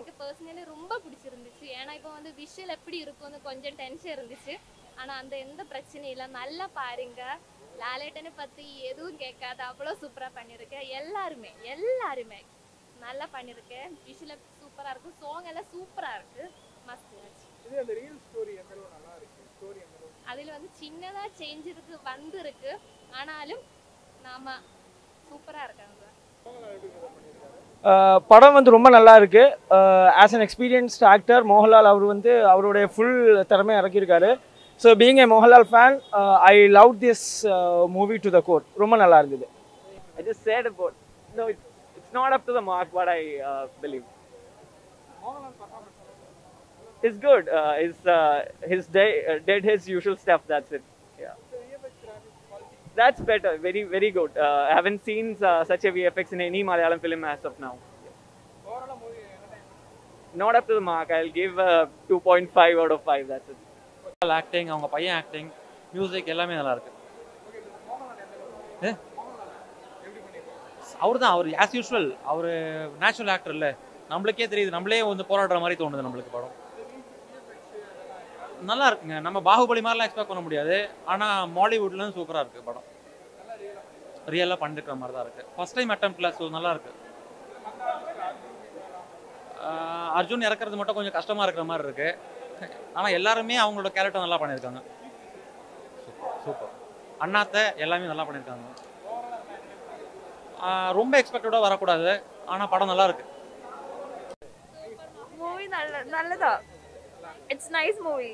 எனக்கு பர்சனலி ரொம்ப பிடிச்சிருந்துச்சு ஏன்னா இப்போ வந்து விஷுவல் எப்படி இருக்கும்னு கொஞ்சம் டென்ஷன் இருந்துச்சு ஆனா அந்த எந்த பிரச்சனையும் இல்லை நல்லா பாருங்க லாலேட்டனை பத்தி எதுவும் கேட்காத அவ்வளோ சூப்பரா பண்ணியிருக்கேன் எல்லாருமே எல்லாருமே நல்லா பண்ணியிருக்கேன் விஷுவல் சூப்பரா இருக்கு சாங் எல்லாம் சூப்பரா இருக்கு மஸ்ட் வாட்ச் இது அந்த ரியல் ஸ்டோரி எந்த அளவு நல்லா இருக்கு ஸ்டோரி எந்த அளவு அதில் வந்து சின்னதா சேஞ்ச் இருக்கு வந்திருக்கு ஆனாலும் நாம சூப்பரா இருக்காங்க மோகன்லால் எப்படி இது பண்ணியிருக்காரு அஹ் படம் வந்து ரொம்ப நல்லா இருக்கு as an experienced actor Mohanlal அவர் வந்து அவருடைய ஃபுல் திறமை இறக்கியிருக்காரு so being a Mohanlal fan I love this movie to the core ரொம்ப நல்லா இருந்தது I just said about no, it's, it's not up to the mark what I uh, believe. Mohanlal performance It's good. Uh, his uh, his day, uh, did his usual stuff. That's it. Yeah, VFX graphics quality that's better. Very very good. Uh, I haven't seen uh, such a VFX in any Malayalam film as of now. ஓவராலாக movie entertainment Not up to the mark. I'll give uh, 2.5 out of 5. That's it. Acting அவங்க பையன் acting music எல்லாமே நல்லா இருக்கு அவர் தான் அவர் as usual அவர் நேச்சுரல் ஆக்டர் இல்லை நம்மளுக்கே தெரியுது நம்மளே வந்து போராடுற மாதிரி தோணுது நம்மளுக்கு படம் நல்லா இருக்குங்க நம்ம பாகுபலி மாதிரிலாம் எக்ஸ்பெக்ட் பண்ண முடியாது ஆனால் மாலிவுட்லாம் சூப்பராக இருக்குது படம் ரியலாக பண்ணிருக்கிற மாதிரி தான் இருக்குது ஃபர்ஸ்ட் டைம் அட்டம் கிளாஸ் நல்லா இருக்கு ஆஹ் அர்ஜுன் இறக்குறது மட்டும் கொஞ்சம் கஷ்டமாக இருக்கிற மாதிரி இருக்கு ஆனால் எல்லாருமே அவங்களோட கேரக்டர் நல்லா பண்ணியிருக்காங்க சூப்பர் சூப்பர் அண்ணாத்த எல்லாமே நல்லா பண்ணியிருக்காங்க ஆஹ் ரொம்ப எக்ஸ்பெக்டடாக வரக்கூடாது ஆனால் படம் நல்லா இருக்கு മൂവി നല്ല നല്ലതാ ഇറ്റ്സ് നൈസ് മൂവി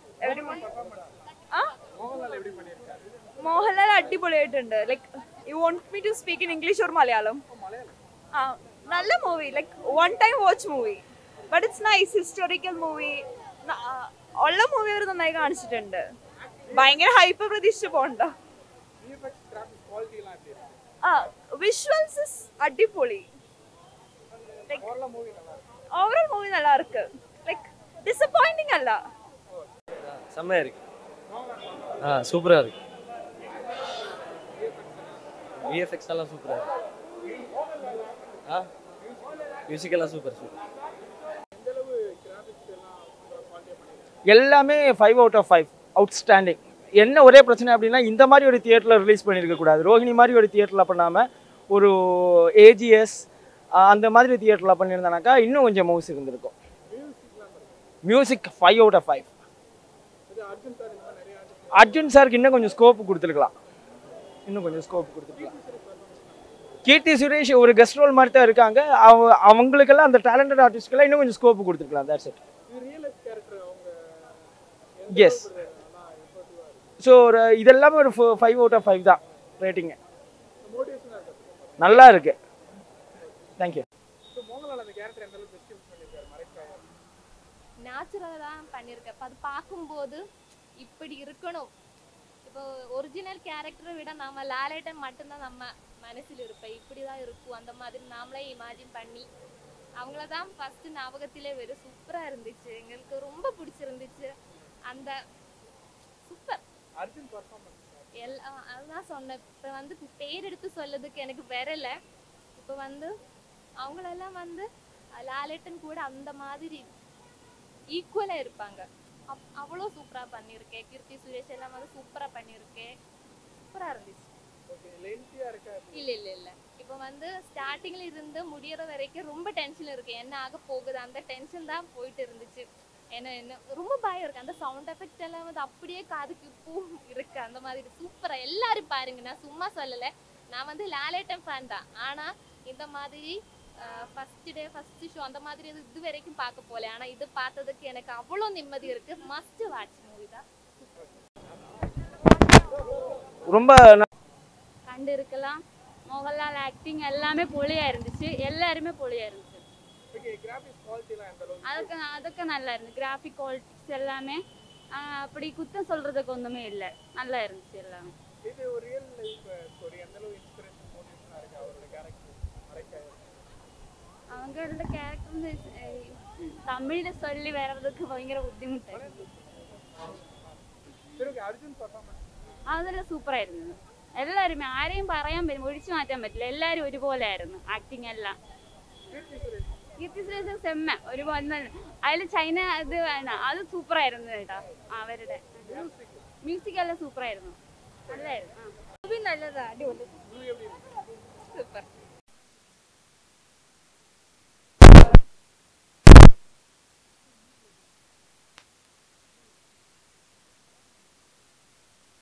மோகன்லால் எப்படி பண்ணியிருக்காரு മോഹൻലാൽ അടിപൊളിയായിട്ടുണ്ട് like you want me to speak in English or Malayalam ആ നല്ല movie like one time watch movie but it's nice historical movie ഉള്ള മൂവി അവർ നന്നായി കാണിച്ചിട്ടുണ്ട് ഭയങ്കര ഹൈപ്പ് പ്രതീക്ഷിച്ച് പോണ്ട விஎஃப்எக்ஸ் கிராஃபிக்ஸ் குவாலிட்டிலாம் எப்படி இருக்கு ആ വിഷ്വൽസ് ഇസ് അടിപൊളി ലൈക്ക് ஓவராலாக மூவி நல்லா இருக்கு ഓവറോൾ മൂവി நல்லா இருக்கு ലൈക്ക് ഡിസപ്പോയിന്റിംഗ് അല്ല செம்மையாக இருக்கு ஆ சூப்பராக இருக்கு விஎஃப்எக்ஸ் எல்லாம் சூப்பராக இருக்கு ஆ மியூசிக் எல்லாம் சூப்பர் சூப்பர் எந்த அளவு கிராஃபிக்ஸ் எல்லாம் சூப்பராக குவாலிட்டியாக பண்ணியிருக்காரு எல்லாமே five out of five outstanding என்ன ஒரே பிரச்சனை அப்படின்னா இந்த மாதிரி ஒரு தியேட்டரில் ரிலீஸ் பண்ணியிருக்க கூடாது ரோஹிணி மாதிரி ஒரு தியேட்டரில் பண்ணாமல் ஒரு ஏஜிஎஸ் அந்த மாதிரி தியேட்டரில் பண்ணியிருந்தானாக்கா இன்னும் கொஞ்சம் மவுஸ் இருந்திருக்கும் music five out of five இது அர்ஜுன் சார் இந்த மாதிரி நிறைய artists அர்ஜுன் சாருக்கு இன்னும் கொஞ்சம் ஸ்கோப் கொடுத்துருக்கலாம் இன்னும் கொஞ்சம் ஸ்கோப் கொடுத்துருக்கலாம் கீர்த்தி சுரேஷ் ஒரு கெஸ்ட் ரோல் மாதிரி தான் இருக்காங்க அவ அவங்களுக்கெல்லாம் அந்த டேலண்டட் ஆர்டிஸ்ட்கெல்லாம் இன்னும் கொஞ்சம் ஸ்கோப் கொடுத்துருக்கலாம் தட்ஸ் இட் இது ரியல் லைஃப் கேரக்டர் அவங்க எஸ் ஸோ ஒரு இதெல்லாமே ஒரு ஃபைவ் அவுட் ஆஃப் ஃபைவ் தான் ரேட்டிங்கு மோட்டிவேஷனாக இருக்கு நல்லா இருக்கு தேங்க்யூ ஸோ மோகன்லால் அந்த கேரக்டர் எந்த அளவுக்கு பெஸ்ட் யூஸ் பண்ணியிருக்காரு மறைக்காக நேச்சுரலாக தான் பண்ணியிருக்கேன் இப்போ அது பார்க்கும்போது இப்படி இருக்கணும் இப்போ ஒரிஜினல் கேரக்டரை விட நாம லாலேட்டன் மட்டும்தான் நம்ம மனசில் இருப்பேன் இப்படி தான் இருக்கும் அந்த மாதிரி நாமளே இமேஜின் பண்ணி அவங்கள தான் ஃபர்ஸ்ட் ஞாபகத்திலே வரும் சூப்பராக இருந்துச்சு எங்களுக்கு ரொம்ப பிடிச்சிருந்துச்சு அந்த சூப்பர் அர்ஜுன் பர்ஃபார்மன்ஸ் எல்லா அதுதான் சொன்னேன் இப்போ வந்து பேர் எடுத்து சொல்லதுக்கு எனக்கு வரல இப்போ வந்து அவங்களெல்லாம் வந்து லாலேட்டன் கூட அந்த மாதிரி ஈக்குவலாக இருப்பாங்க அப் அவ்வளோ சூப்பராக பண்ணியிருக்கேன் கீர்த்தி சுரேஷ் எல்லாம் வந்து சூப்பராக பண்ணியிருக்கேன் சூப்பராக இருந்துச்சு ஓகே லென்த்தியாக இருக்கா இல்லை இல்லை இல்லை இப்போ வந்து ஸ்டார்டிங்கில் இருந்து முடியற வரைக்கும் ரொம்ப டென்ஷன் இருக்கு என்ன ஆக போகுது அந்த டென்ஷன் தான் போயிட்டு இருந்துச்சு என்ன என்ன ரொம்ப பயம் இருக்கு அந்த சவுண்ட் எஃபெக்ட் எல்லாம் வந்து அப்படியே காதுக்கு பூ இருக்கு அந்த மாதிரி சூப்பரா எல்லாரும் பாருங்க நான் சும்மா சொல்லலை நான் வந்து லாலேட்டன் ஃபேன் தான் ஆனா இந்த மாதிரி ஃபர்ஸ்ட் டே ஃபர்ஸ்ட் ஷோ அந்த மாதிரி இது இது வரைக்கும் பார்க்க போல ஆனா இது பார்த்ததுக்கு எனக்கு அவ்வளோ நிம்மதி இருக்கு மஸ்ட் வாட்ச் மூவி தான் ரொம்ப கண்டு இருக்கலாம் மோகன்லால் ஆக்டிங் எல்லாமே பொலியா இருந்துச்சு எல்லாருமே பொலியா இருந்துச்சு ஓகே கிராஃபிக்ஸ் குவாலிட்டிலாம் எந்த அளவுக்கு அதுக்கு அதுக்கு நல்லா இருந்துச்சு கிராஃபிக் குவாலிட்டிஸ் எல்லாமே ஆஹ் அப்படி குத்தம் சொல்றதுக்கு ஒன்றுமே இல்லை நல்லா இருந்துச்சு எல்லாமே இது ஒரு ரியல் லைஃப் ஸ்டோரி எந்த அளவு இன்ஸ்பிரேஷன் மோட்டிவேஷனாக இருக்கு அவரோட கேரக்டர் மறைக்காக அவங்களோட கேரக்டர் வந்து அஹ் தமிழ்ல சொல்லி வர்றதுக்கு பயங்கர புத்திமுட்டாയിരുന്നു சரி ஓகே அர்ஜுன் பர்ஃபார்மன்ஸ் അതെല്ലാം സൂപ്പറായിരുന്നു എല്ലാവരും ആരെയും പറയാൻ പറ്റും ഒഴിച്ചു മാറ്റാൻ പറ്റില്ല എല്ലാവരും ഒരുപോലെ ആയിരുന്നു ആക്ടിങ് എല്ലാം கீர்த்தி சுரேஷ் കീർത്തി സുരേഷ് സെമ്മ ഒരു വന്ന അതിൽ ചൈന ഇത് വേണം അത് സൂപ്പറായിരുന്നു കേട്ടോ അവരുടെ മ്യൂസിക് എല്ലാം സൂപ്പറായിരുന്നു നല്ലായിരുന്നു ആ മൂവി നല്ലതാ അടിപൊളി മൂവി எப்படி இருக்கு